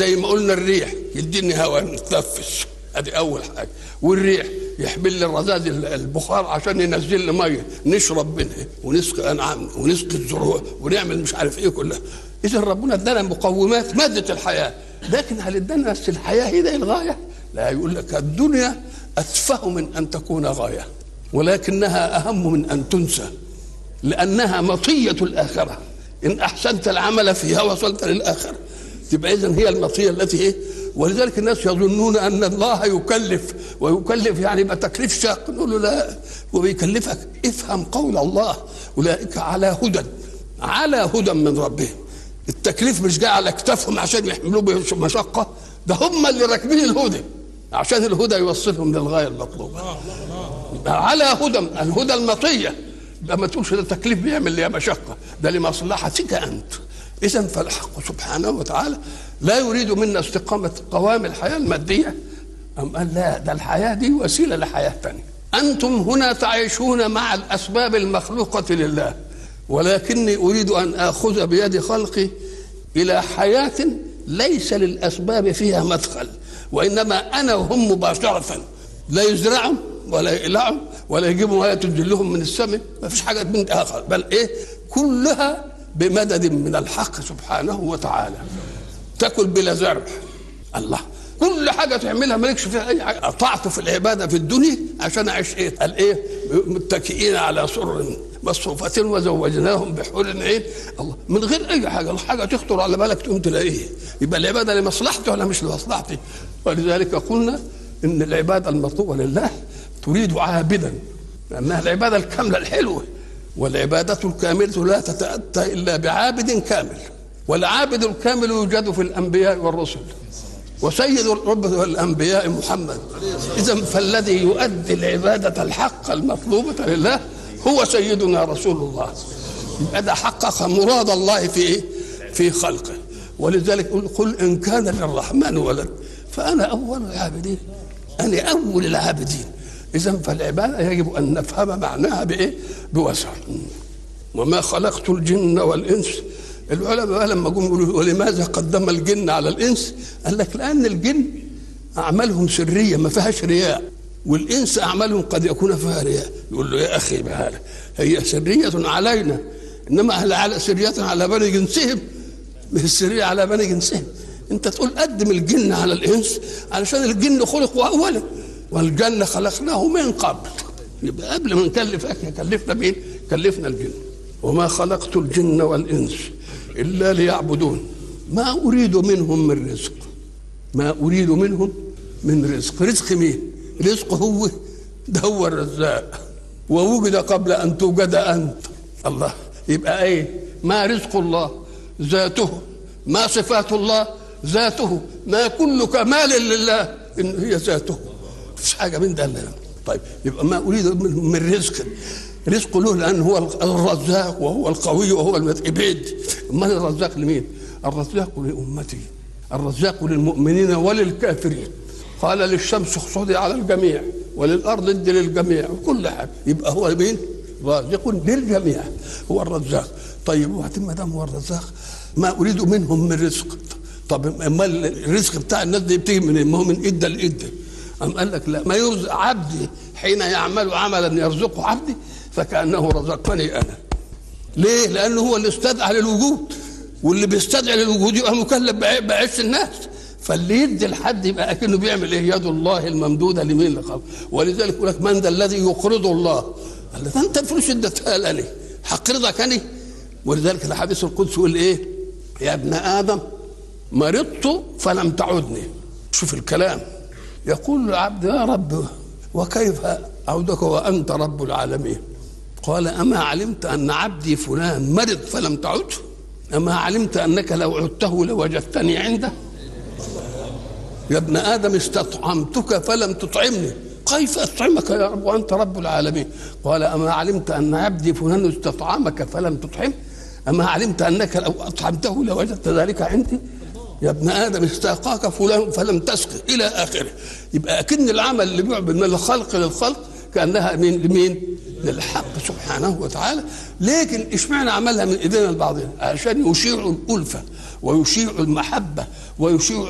زي ما قلنا الريح يديني هواء نتنفس ادي اول حاجه والريح يحمل لي الرذاذ البخار عشان ينزل لي ميه نشرب منها ونسقي انعامنا ونسقي الزروع ونعمل مش عارف ايه كلها اذا ربنا ادانا مقومات ماده الحياه لكن هل ادانا بس الحياه هي ده الغايه؟ لا يقول لك الدنيا اتفه من ان تكون غايه ولكنها اهم من ان تنسى لانها مطيه الاخره ان احسنت العمل فيها وصلت للاخره تبقى اذا هي المطيه التي ايه ولذلك الناس يظنون ان الله يكلف ويكلف يعني يبقى تكليف شاق نقول له لا وبيكلفك افهم قول الله اولئك على هدى على هدى من ربهم التكليف مش جاي على اكتافهم عشان يحملوه بمشقه ده هم اللي راكبين الهدى عشان الهدى يوصلهم للغايه المطلوبه على هدى الهدى المطيه ده ما تقولش ده تكليف بيعمل لي مشقه ده لمصلحتك انت اذا فالحق سبحانه وتعالى لا يريد منا استقامه قوام الحياه الماديه أم قال لا ده الحياه دي وسيله لحياه ثانيه انتم هنا تعيشون مع الاسباب المخلوقه لله ولكني اريد ان اخذ بيد خلقي الى حياه ليس للاسباب فيها مدخل وانما انا وهم مباشره لا يزرعوا ولا يقلعوا ولا يجيبوا ميه تنزل لهم من السماء ما فيش حاجه من اخر بل ايه كلها بمدد من الحق سبحانه وتعالى تاكل بلا زرع الله كل حاجه تعملها مالكش فيها اي حاجه قطعت في العباده في الدنيا عشان اعيش ايه قال ايه متكئين على سرر مصفوفة وزوجناهم بحور عين الله من غير اي حاجه الحاجه تخطر على بالك تقوم تلاقيه يبقى العباده لمصلحتي ولا مش لمصلحتي ولذلك قلنا ان العباده المطلوبه لله تريد عابدا لانها العباده الكامله الحلوه والعباده الكامله لا تتاتى الا بعابد كامل والعابد الكامل يوجد في الانبياء والرسل وسيد الرب الانبياء محمد اذا فالذي يؤدي العباده الحق المطلوبه لله هو سيدنا رسول الله يبقى ده حقق مراد الله في ايه؟ في خلقه ولذلك يقول قل ان كان للرحمن ولد فانا اول العابدين انا اول العابدين اذا فالعباده يجب ان نفهم معناها بايه؟ بوسع وما خلقت الجن والانس العلماء لما جم يقولوا ولماذا قدم الجن على الانس؟ قال لك لان الجن اعمالهم سريه ما فيهاش رياء والانس اعمالهم قد يكون فيها رياء يقول له يا اخي بهذا هي سريه علينا انما هل على سريه على بني جنسهم مش السريه على بني جنسهم انت تقول قدم الجن على الانس علشان الجن خلقوا اولا والجنه خلقناه من قبل يبقى قبل ما نكلفك كلفنا مين؟ كلفنا الجن وما خلقت الجن والانس الا ليعبدون ما اريد منهم من رزق ما اريد منهم من رزق رزق مين؟ رزق هو ده هو الرزاق ووجد قبل ان توجد انت الله يبقى ايه ما رزق الله ذاته ما صفات الله ذاته ما كل كمال لله ان هي ذاته مفيش حاجه من ده لا طيب يبقى ما اريد من رزق رزق له لان هو الرزاق وهو القوي وهو المتعبد امال الرزاق لمين؟ الرزاق لامتي الرزاق للمؤمنين وللكافرين قال للشمس اخصدي على الجميع وللارض ادي للجميع وكل حاجه يبقى هو مين؟ رازق للجميع هو الرزاق طيب وبعدين ما دام هو الرزاق ما اريد منهم من رزق طب امال الرزق بتاع الناس دي بتيجي من ما هو من اده لاده أم قال لك لا ما يرزق عبدي حين يعمل عملا يرزقه عبدي فكانه رزقني انا ليه؟ لانه هو اللي استدعى للوجود واللي بيستدعي للوجود يبقى مكلف بعيش الناس فاللي يدي لحد يبقى اكنه بيعمل ايه يد الله الممدوده لمين اللي خلق ولذلك يقول لك من ذا الذي يقرض الله قال ده انت الفلوس اديتها لي هقرضك انا ولذلك الحديث القدسي يقول ايه يا ابن ادم مرضت فلم تعدني شوف الكلام يقول العبد يا رب وكيف اعودك وانت رب العالمين قال اما علمت ان عبدي فلان مرض فلم تعده اما علمت انك لو عدته لوجدتني عنده يا ابن ادم استطعمتك فلم تطعمني كيف اطعمك يا رب وانت رب العالمين قال اما علمت ان عبدي فلان استطعمك فلم تطعم اما علمت انك لو اطعمته لوجدت ذلك عندي يا ابن ادم استاقاك فلان فلم تسقي الى اخره يبقى اكن العمل اللي بيعبد من الخلق للخلق كانها من لمين؟ للحق سبحانه وتعالى لكن اشمعنى عملها من ايدينا لبعضنا عشان يشيعوا الالفه ويشيعوا المحبه ويشيعوا